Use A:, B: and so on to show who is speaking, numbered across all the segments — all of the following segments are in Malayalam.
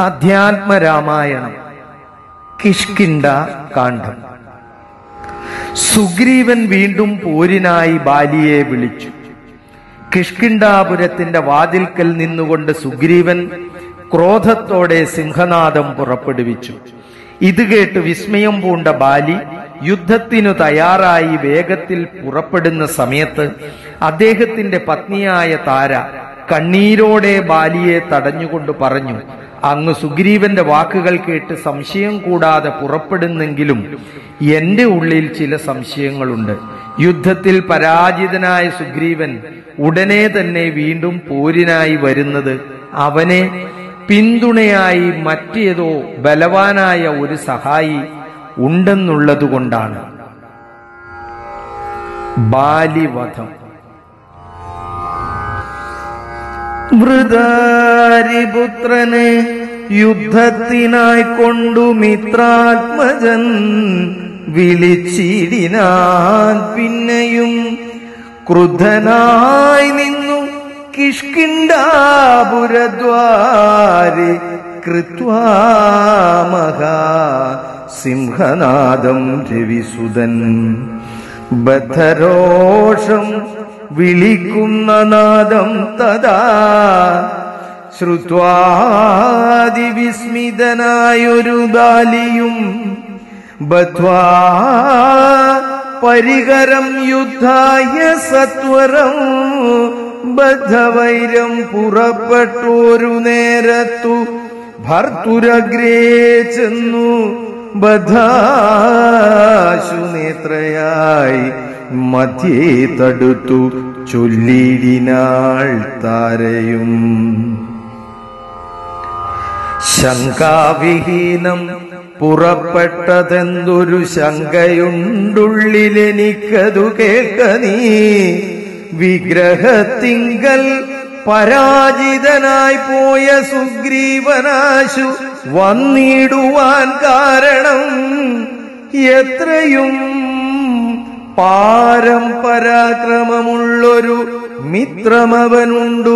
A: അധ്യാത്മരാമായണം കിഷ്കിണ്ട കാണ്ഡം സുഗ്രീവൻ വീണ്ടും പോരിനായി ബാലിയെ വിളിച്ചു കിഷ്കിണ്ടാപുരത്തിന്റെ വാതിൽക്കൽ നിന്നുകൊണ്ട് സുഗ്രീവൻ ക്രോധത്തോടെ സിംഹനാദം പുറപ്പെടുവിച്ചു ഇത് കേട്ട് വിസ്മയം പൂണ്ട ബാലി യുദ്ധത്തിനു തയ്യാറായി വേഗത്തിൽ പുറപ്പെടുന്ന സമയത്ത് അദ്ദേഹത്തിന്റെ പത്നിയായ താര കണ്ണീരോടെ ബാലിയെ തടഞ്ഞുകൊണ്ട് പറഞ്ഞു അങ്ങ് സുഗ്രീവന്റെ വാക്കുകൾ കേട്ട് സംശയം കൂടാതെ പുറപ്പെടുന്നെങ്കിലും എന്റെ ഉള്ളിൽ ചില സംശയങ്ങളുണ്ട് യുദ്ധത്തിൽ പരാജിതനായ സുഗ്രീവൻ ഉടനെ തന്നെ വീണ്ടും പോരിനായി വരുന്നത് അവനെ പിന്തുണയായി മറ്റേതോ ബലവാനായ ഒരു സഹായി ഉണ്ടെന്നുള്ളതുകൊണ്ടാണ് ബാലിവധം വൃതാരിപുത്രനെ യുദ്ധത്തിനായി കൊണ്ടു മിത്രാത്മജൻ വിളിച്ചിടിനാൻ പിന്നെയും ക്രുദ്ധനായി നിന്നു കിഷ്കിണ്ടാപുരദ്വാരി കൃത്വാ മഹാ സിംഹനാദം രവിസുതൻ ബദ്ധരോഷം വിളിക്കുന്ന നാദം തഥാ ശ്രുത്വാതിവിസ്മിതനായൊരു ബാലിയും ബധ്വാ പരികരം യുദ്ധായ സത്വരം ബദ്ധവൈരം പുറപ്പെട്ടോരു നേരത്തു ഭർത്തുരഗ്രേ ചെന്നു ബദ്ധാശു നേത്രയായി മധ്യേ തടുത്തു ചൊല്ലിടിനാൾ താരയും ശങ്കാവിഹീനം പുറപ്പെട്ടതെന്തൊരു ശങ്കയുണ്ടുള്ളിലെനിക്കതു കേൾക്ക നീ വിഗ്രഹത്തിങ്കൽ പരാജിതനായി പോയ സുഗ്രീവനാശു വന്നിടുവാൻ കാരണം എത്രയും പാരം പരാക്രമമുള്ളൊരു മിത്രമവനുണ്ടു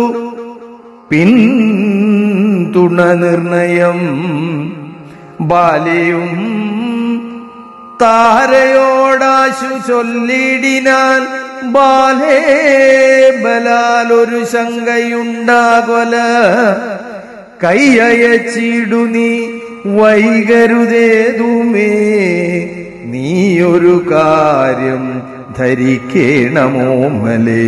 A: പിന്തുണ നിർണയം ബാലിയും താരയോടാശു ചൊല്ലിടിനാൻ ബാലേ ബലാലൊരു ശങ്കയുണ്ടാകൊല കൈയച്ചിടു നീ വൈകരുതേതുമേ നീയൊരു കാര്യം ധരിക്കേണമോമലേ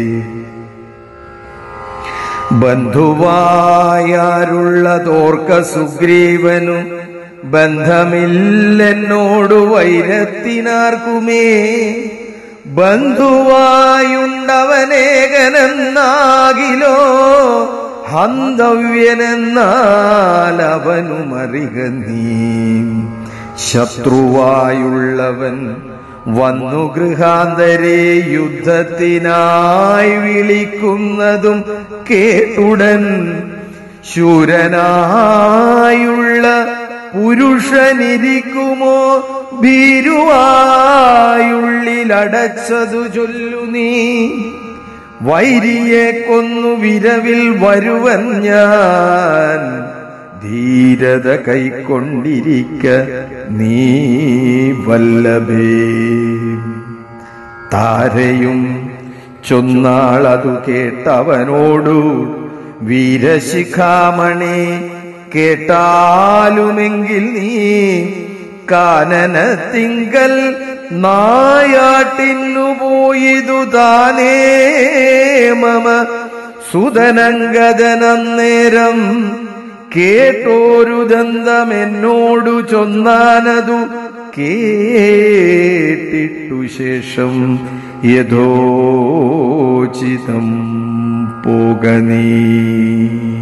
A: ബന്ധുവായാരുള്ളതോർക്ക സുഗ്രീവനു ബന്ധമില്ലെന്നോടു വൈരത്തിനാർക്കുമേ ബന്ധുവായുണ്ടവനേകനെന്നാകിലോ ഹന്തവ്യനെന്നാൽ അവനുമറിക നീ ശത്രുവായുള്ളവൻ വന്നു ഗൃഹാന്തരെ യുദ്ധത്തിനായി വിളിക്കുന്നതും കേട്ടുടൻ ശൂരനായുള്ള പുരുഷനിരിക്കുമോ ഭീരുവായുള്ളിലടച്ചതു ചൊല്ലു നീ വൈരിയെ കൊന്നു വിരവിൽ വരുവൻ ഞാൻ ധീരത കൈക്കൊണ്ടിരിക്ക നീ വല്ലഭേ താരയും ചൊന്നാളതു കേട്ടവനോടു വീരശിഖാമണി കേട്ടാലുമെങ്കിൽ നീ കാനനത്തിങ്കൽ നായാട്ടിന്നു പോയിതു താനേ മമ സുതനങ്കദനന്നേരം കേട്ടോരു ദന്തമെന്നോടു ചൊന്നാനതു കേട്ടിട്ടു ശേഷം യഥോചിതം പോകനീ